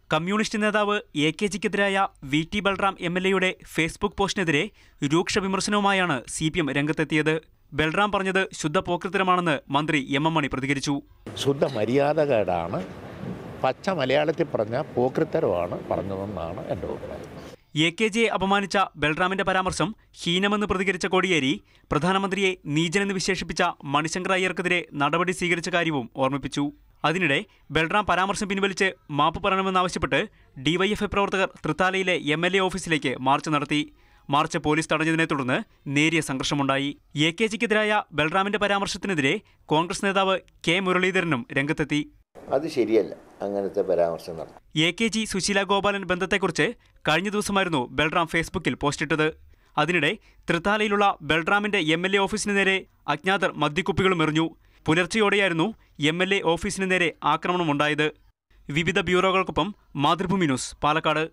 communist നേതാവ് A K ജിക്കെതിരായ V T Balram M L എയുടെ ഫേസ്ബുക്ക് പോസ്റ്റിനെതിരെ രൂക്ഷ വിമർശനവുമായാണ് സി പി എം രംഗത്തെത്തിയത് ബൽറാം പറഞ്ഞത് ശുദ്ധ പോക്രിത്തരമാണെന്ന് മന്ത്രി എം എം മണി പ്രതികരിച്ചു ശുദ്ധ മര്യാദകേടാണ് പച്ച മലയാളത്തിൽ പറഞ്ഞ പോക്രിത്തരമാണ് പറഞ്ഞതെന്നാണ് എൻ്റെ അഭിപ്രായം എ കെ ജിയെ അപമാനിച്ച ബൽറാമിന്റെ പരാമർശം ഹീനമെന്ന് പ്രതികരിച്ച കോടിയേരി പ്രധാനമന്ത്രിയെ നീചനെന്ന് വിശേഷിപ്പിച്ച മണിശങ്കർ അയ്യർക്കെതിരെ നടപടി സ്വീകരിച്ച കാര്യവും ഓർമ്മിപ്പിച്ചു അതിനിടെ ബൽറാം പരാമർശം പിൻവലിച്ച് മാപ്പ് പറയണമെന്നാവശ്യപ്പെട്ട് ഡിവൈഎഫ്ഐ പ്രവർത്തകർ തൃത്താലയിലെ എം എൽ എ ഓഫീസിലേക്ക് മാർച്ച് നടത്തി മാർച്ച് പോലീസ് തടഞ്ഞതിനെ തുടർന്ന് നേരിയ സംഘർഷമുണ്ടായി എ കെ ജിക്കെതിരായ ബൽറാമിന്റെ പരാമർശത്തിനെതിരെ കോൺഗ്രസ് നേതാവ് കെ മുരളീധരനും രംഗത്തെത്തി അത് ശരിയല്ല അങ്ങനത്തെ പരാമർശം നടത്തും A K G Susheela Gopalan ബന്ധത്തെക്കുറിച്ച് കഴിഞ്ഞ ദിവസമായിരുന്നു ബൽറാം ഫേസ്ബുക്കിൽ പോസ്റ്റിട്ടത് അതിനിടെ തൃത്താലയിലുള്ള ബൽറാമിന്റെ എം എൽ എ ഓഫീസിന് നേരെ അജ്ഞാതർ മദ്യക്കുപ്പികളും എറിഞ്ഞു പുലർച്ചെയോടെയായിരുന്നു എം എൽ എ ഓഫീസിന് നേരെ ആക്രമണമുണ്ടായത് വിവിധ ബ്യൂറോകൾക്കൊപ്പം മാതൃഭൂമി ന്യൂസ് പാലക്കാട്